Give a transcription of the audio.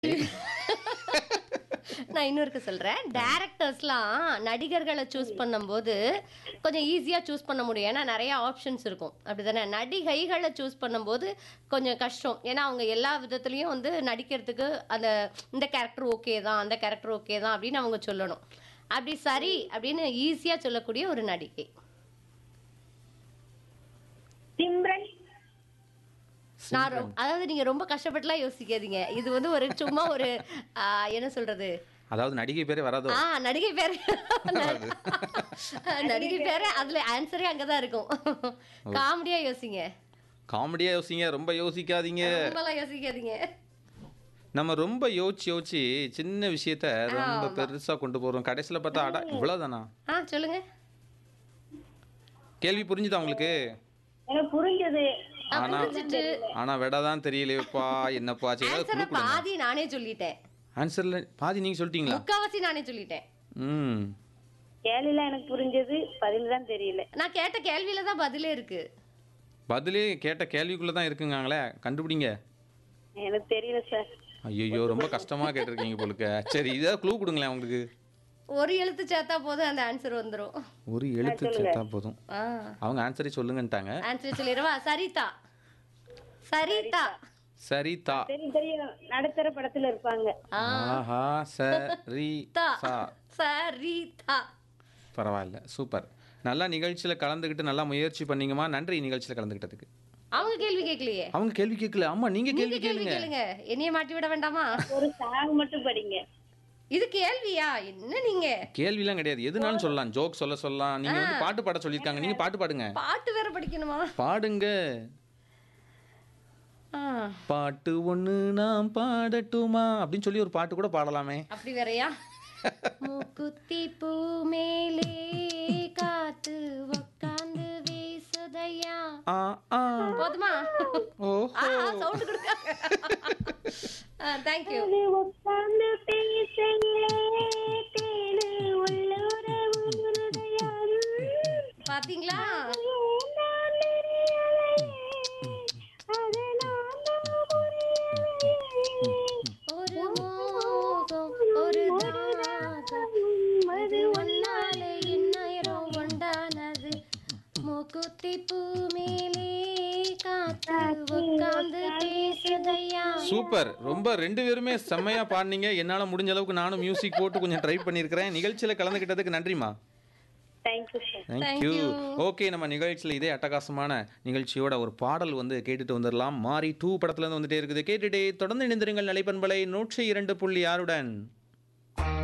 நான் இன்னொருக்கு சொல்றேன் டேரக்டர்ஸ்லாம் நடிகர்களை சூஸ் பண்ணும்போது கொஞ்சம் ஈஸியா சூஸ் பண்ண முடியும் ஏன்னா நிறைய ஆப்ஷன்ஸ் இருக்கும் அப்படிதானே நடிகைகளை சூஸ் பண்ணும்போது கொஞ்சம் கஷ்டம் ஏன்னா அவங்க எல்லா விதத்துலயும் வந்து நடிக்கிறதுக்கு அந்த இந்த கேரக்டர் ஓகே தான் அந்த கேரக்டர் ஓகே தான் அப்படின்னு அவங்க சொல்லணும் அப்படி சரி அப்படின்னு ஈஸியா சொல்லக்கூடிய ஒரு நடிகை சிம்ரன் நான் ரொ- அதாவது நீங்க ரொம்ப கஷ்டப்பட்டுலாம் யோசிக்காதீங்க இது வந்து ஒரு சும்மா ஒரு ஆ, என்ன சொல்றது அதாவது நடிகை பேரே வராதோ ஆ நடிகை பேரு நடிகை பேரு அதுல ஆன்சரே அங்கதான் இருக்கும் காமெடியா யோசிங்க காமெடியா யோசிங்க ரொம்ப யோசிக்காதீங்க ரொம்பலாம் யோசிக்காதீங்க நம்ம ரொம்ப யோசிச்சு யோசிச்சு சின்ன விஷயத்த ரொம்ப பெருசா கொண்டு போறோம் கடைசியில பார்த்தா அடா இவ்வளவுதானா ஆ சொல்லுங்க கேள்வி புரிஞ்சுதா உங்களுக்கு எனக்கு புரிஞ்சது ஆனா ஆனா விடதான் தெரியலையேப்பா என்னப்பா சரி ஏதாவது ஆன்சரை பாதி நானே சொல்லிட்டேன் ஆன்சர்ல பாதி நீங்க சொல்லிட்டீங்களா முக்காவாசி நானே சொல்லிட்டேன் ம் கேள்விலாம் எனக்கு புரிஞ்சது பதில் தான் தெரியல நான் கேட்ட கேள்வியில தான் பதிலே இருக்கு பதிலே கேட்ட கேள்விக்குள்ள தான் இருக்குங்காங்களே கண்டுபிடிங்க எனக்கு தெரியல சார் ஐயோ ரொம்ப கஷ்டமா கேட்டிருக்கீங்க போலுக்க சரி இதாவது க்ளூ கொடுங்களேன் உங்களுக்கு ஒரு எழுத்து சேர்த்தா போதும் அந்த ஆன்சர் வந்துரும் ஒரு எழுத்து சேர்த்தா போதும் ஆ அவங்க ஆன்சரே சொல்லுங்கன்ட்டாங்க ஆன்சர் சொல்லிடவா சரிதா சரிதா சரிதா தெரியும் தெரியும் நடுத்தர படத்துல இருப்பாங்க ஆ ஆஹா சரி தா சா சரிதா பரவாயில்ல சூப்பர் நல்லா நிகழ்ச்சியில கலந்துக்கிட்டு நல்லா முயற்சி பண்ணீங்கம்மா நன்றி நிகழ்ச்சியில கலந்துக்கிட்டதுக்கு அவங்க கேள்வி கேட்கலையே அவங்க கேள்வி கேட்கல அம்மா நீங்க நீங்க கேள்வி கேள்வி கேளுங்க கேளுங்க என்னைய மாட்டி விட வேண்டாமா ஒரு சாங் மட்டும் படிங்க இது கேள்வியா என்ன நீங்க கேள்விலாம் கிடையாது எதுனாலும் சொல்லலாம் ஜோக் சொல்ல சொல்லலாம் நீங்க வந்து பாட்டு பாட சொல்லியிருக்காங்க நீங்க பாட்டு பாடுங்க பாட்டு வேற படிக்கணுமா பாடுங்க ஆ, பாட்டு ஒண்ணு நான் பாடட்டுமா அப்படின்னு சொல்லி ஒரு பாட்டு கூட பாடலாமே அப்படி வேறயா மூக்குத்தி பூ மேலே காத்து உக்காந்து வீசுதையா ஆ ஆ போதுமா ஓ ஆ சவுண்ட் கொடுக்க தேங்க்யூ உட்கார்ந்து பேசையிலே தேனு உள்ளூர ஊறுதையாரு. பாத்தீங்களா நான் தெரியலை, அது நான் தான் புரியலை. ஒரு மோகம் ஒரு தாகம் அது ஒன்னாலே இந்நேரம் உண்டானது மூக்குத்தி பூ மேலே காத்து உட்கார்ந்து பேசுதையா சூப்பர் ரொம்ப ரெண்டு பேருமே செம்மையா பாடுனீங்க என்னால முடிஞ்ச அளவுக்கு நானும் மியூசிக் போட்டு கொஞ்சம் ட்ரை பண்ணியிருக்கிறேன் நிகழ்ச்சியில கலந்துக்கிட்டதுக்கு நன்றிமா தேங்க்யூ சார் தேங்க்யூ ஓகே நம்ம நிகழ்ச்சியில் இதே அட்டகாசமான நிகழ்ச்சியோட ஒரு பாடல் வந்து கேட்டுட்டு வந்துடலாம் மாறி டூ படத்துல இருந்து வந்துட்டே இருக்குது கேட்டுட்டே தொடர்ந்து இணைந்திருங்கள் நிலைப்பண்பலை நூற்றி இரண்டு புள்ளி ஆறுடன்